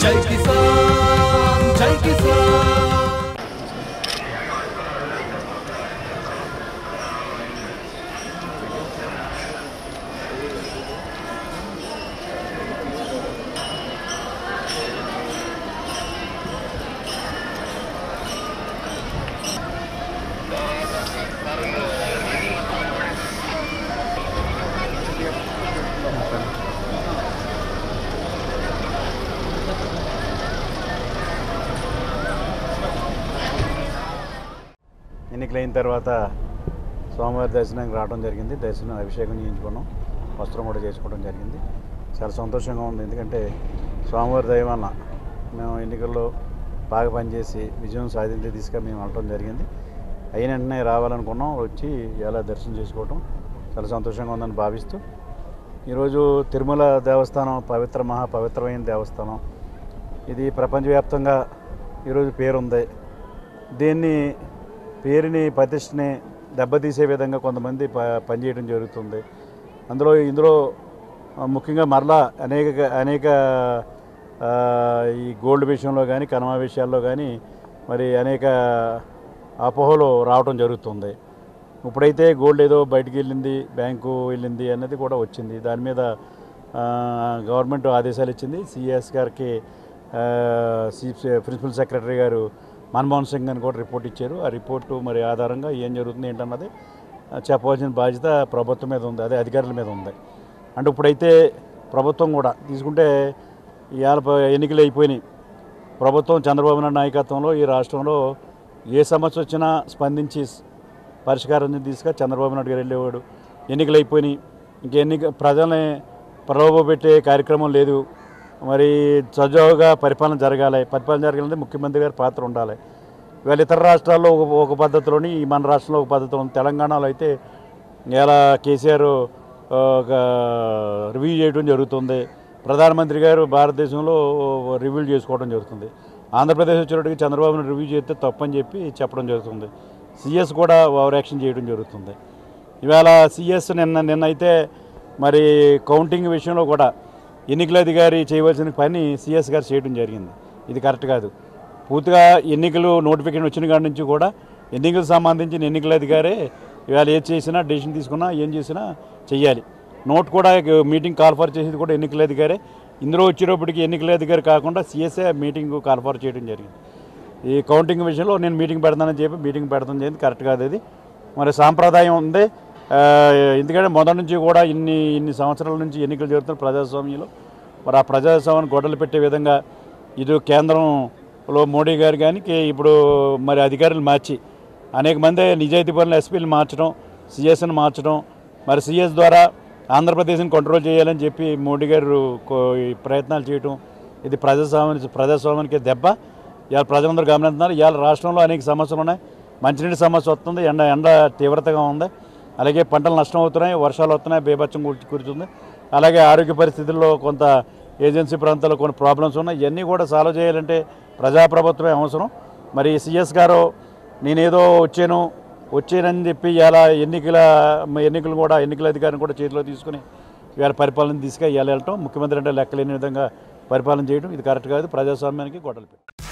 జై కిసాన్ జై కిసాన్ ఎన్నికలైన తర్వాత స్వామివారి దర్శనానికి రావడం జరిగింది దర్శనం అభిషేకం చేయించుకున్నాం వస్త్రం కూడా చేసుకోవడం జరిగింది చాలా సంతోషంగా ఉంది ఎందుకంటే స్వామివారి దయ వలన మేము ఎన్నికల్లో బాగా పనిచేసి విజయం సాధించే దిశగా మేము వెళ్ళటం జరిగింది అయిన వెంటనే రావాలనుకున్నాం వచ్చి ఇలా దర్శనం చేసుకోవటం చాలా సంతోషంగా ఉందని భావిస్తూ ఈరోజు తిరుమల దేవస్థానం పవిత్ర మహా పవిత్రమైన దేవస్థానం ఇది ప్రపంచవ్యాప్తంగా ఈరోజు పేరుంది దీన్ని పేరుని ప్రతిష్టని దెబ్బతీసే విధంగా కొంతమంది ప పనిచేయడం జరుగుతుంది అందులో ఇందులో ఆ, ముఖ్యంగా మరలా అనేక అనేక ఆ, ఈ గోల్డ్ విషయంలో కానీ కనమా విషయాల్లో కానీ మరి అనేక అపోహలు రావడం జరుగుతుంది ఇప్పుడైతే గోల్డ్ ఏదో బయటికి వెళ్ళింది బ్యాంకు వెళ్ళింది అన్నది కూడా వచ్చింది దాని మీద ఆ, గవర్నమెంట్ ఆదేశాలు ఇచ్చింది సిఎస్ గారికి ఆ, చీఫ్ ప్రిన్సిపల్ సెక్రటరీ గారు మన్మోహన్ సింగ్ అని కూడా రిపోర్ట్ ఇచ్చారు ఆ రిపోర్టు మరి ఆధారంగా ఏం జరుగుతుంది ఏంటన్నది ఆ, చెప్పవలసిన బాధ్యత ప్రభుత్వం మీద ఉంది అదే అధికారుల మీద ఉంది అంటే ఇప్పుడైతే ప్రభుత్వం కూడా తీసుకుంటే ఇవాళ ప- ఎన్నికలు అయిపోయినాయి ప్రభుత్వం చంద్రబాబు నాయుడు నాయకత్వంలో ఈ రాష్ట్రంలో ఏ సమస్య వచ్చినా స్పందించి పరిష్కారం తీసుగా చంద్రబాబు నాయుడు గారు వెళ్ళేవాడు ఎన్నికలు అయిపోయినాయి ఇంక ఎన్నిక ప్రజల్ని ప్రలోభపెట్టే కార్యక్రమం లేదు మరి సజావుగా పరిపాలన జరగాలి పరిపాలన జరగాలంటే ముఖ్యమంత్రి గారి పాత్ర ఉండాలి ఇవాళ ఇతర రాష్ట్రాల్లో ఒక ఒక పద్ధతిలోని ఈ మన రాష్ట్రంలో ఒక పద్ధతిలో ఉంది తెలంగాణలో అయితే ఇలా కేసీఆర్ ఆ, ఒక రివ్యూ చేయడం జరుగుతుంది ప్రధానమంత్రి గారు భారతదేశంలో రివ్యూ చేసుకోవడం జరుగుతుంది ఆంధ్రప్రదేశ్ వచ్చేటప్పటికి చంద్రబాబు నాయుడు రివ్యూ చేస్తే తప్పని చెప్పి చెప్పడం జరుగుతుంది సిఎస్ కూడా ఓవర్ యాక్షన్ చేయడం జరుగుతుంది ఇవాళ సిఎస్ నిన్న నిన్న అయితే మరి కౌంటింగ్ విషయంలో కూడా ఎన్నికల అధికారి చేయవలసిన పని సిఎస్ గారు చేయడం జరిగింది ఇది కరెక్ట్ కాదు పూర్తిగా ఎన్నికలు నోటిఫికేషన్ వచ్చిన కాడి నుంచి కూడా ఎన్నికలకు సంబంధించిన ఎన్నికల అధికారే ఇవాళ ఏది చేసినా డెసిషన్ తీసుకున్నా ఏం చేసినా చెయ్యాలి నోట్ కూడా మీటింగ్ కాల్ఫర్ చేసేది కూడా ఎన్నికల అధికారే ఇందులో వచ్చేటప్పటికి ఎన్నికల అధికారి కాకుండా సిఎస్ఏ మీటింగ్ కాల్ఫర్ చేయడం జరిగింది ఈ కౌంటింగ్ విషయంలో నేను మీటింగ్ పెడతానని చెప్పి మీటింగ్ పెడతాను చేయండి కరెక్ట్ కాదు అది మరి సాంప్రదాయం ఉంది ఆ, ఎందుకంటే మొదటి నుంచి కూడా ఇన్ని ఇన్ని సంవత్సరాల నుంచి ఎన్నికలు జరుగుతున్న ప్రజాస్వామ్యంలో మరి ఆ ప్రజాస్వామ్యాన్ని గొడవలు పెట్టే విధంగా ఇది కేంద్రంలో మోడీ గారు కానీ కే- ఇప్పుడు మరి అధికారులు మార్చి అనేక మంది నిజాయితీ పనులు ఎస్పీలు మార్చడం సిఎస్ని మార్చడం మరి సిఎస్ ద్వారా ఆంధ్రప్రదేశ్ని కంట్రోల్ చేయాలని చెప్పి మోడీ గారు కో- ఈ ప్రయత్నాలు చేయటం ఇది ప్రజాస్వామ్య ప్రజాస్వామ్యానికి దెబ్బ ఇవాళ ప్రజలందరూ గమనిస్తున్నారు ఇవాళ రాష్ట్రంలో అనేక సమస్యలు ఉన్నాయి మంచినీటి సమస్య వస్తుంది ఎండ ఎండ తీవ్రతగా ఉంది అలాగే పంటలు నష్టం అవుతున్నాయి వర్షాలు వస్తున్నాయి బేభత్సం కూర్చు కూర్చుంది అలాగే ఆరోగ్య పరిస్థితుల్లో కొంత ఏజెన్సీ ప్రాంతాల్లో కొన్ని ప్రాబ్లమ్స్ ఉన్నాయి ఇవన్నీ కూడా సాల్వ్ చేయాలంటే ప్రజాప్రభుత్వమే అవసరం మరి సిఎస్ గారు నేనేదో వచ్చాను వచ్చానని చెప్పి ఇలా ఎన్నికల ఎన్నికలు కూడా ఎన్నికల అధికారిని కూడా చేతిలో తీసుకుని ఇవాళ పరిపాలన తీసుకు ఇవాళ వెళ్ళటం ముఖ్యమంత్రి అంటే లెక్కలేని విధంగా పరిపాలన చేయడం ఇది కరెక్ట్ కాదు ప్రజాస్వామ్యానికి గొడవలు పెట్టు